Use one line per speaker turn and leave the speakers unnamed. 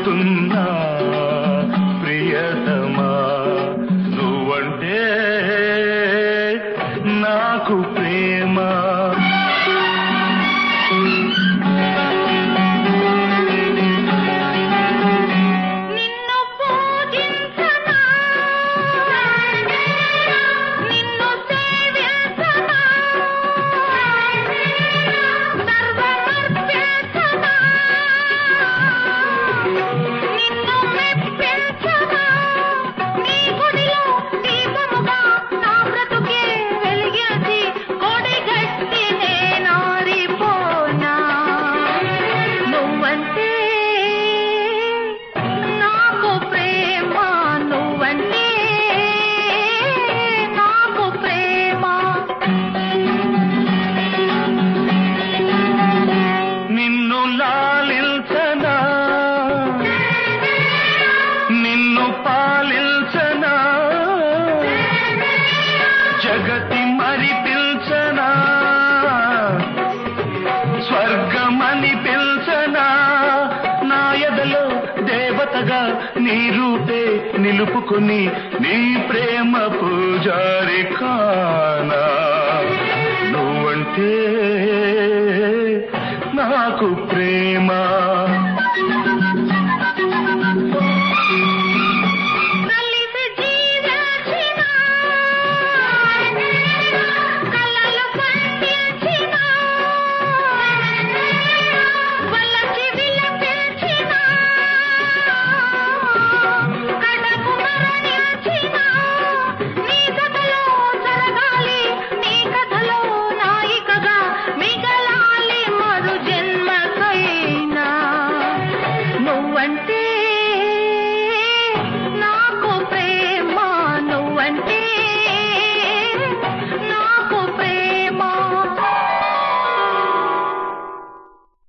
అడుగుతున్నా ప్రియతమా నువ్వంటే నాకు ప్రేమ
నిన్ను పూజించనా నిన్ను సేవించనా సర్వమర్పించనా నిన్ను మెప్పించనా నీ గుడిలో దీపముగా నా బ్రతుకే వెలిగించి కొడిగట్టి నేనారిపోనా నువ్వంటే నాకు ప్రేమ నువ్వంటే నాకు ప్రేమ
నిన్ను లాలిల్చనా నిన్ను పాలిల్చనా జగతి మరి పిల్చనా స్వర్గమని పిల్చనా నా ఎదలో దేవతగా నీ రూపే నిలుపుకుని నీ ప్రేమ పూజారి కానా నువ్వంటే నాకు ప్రేమ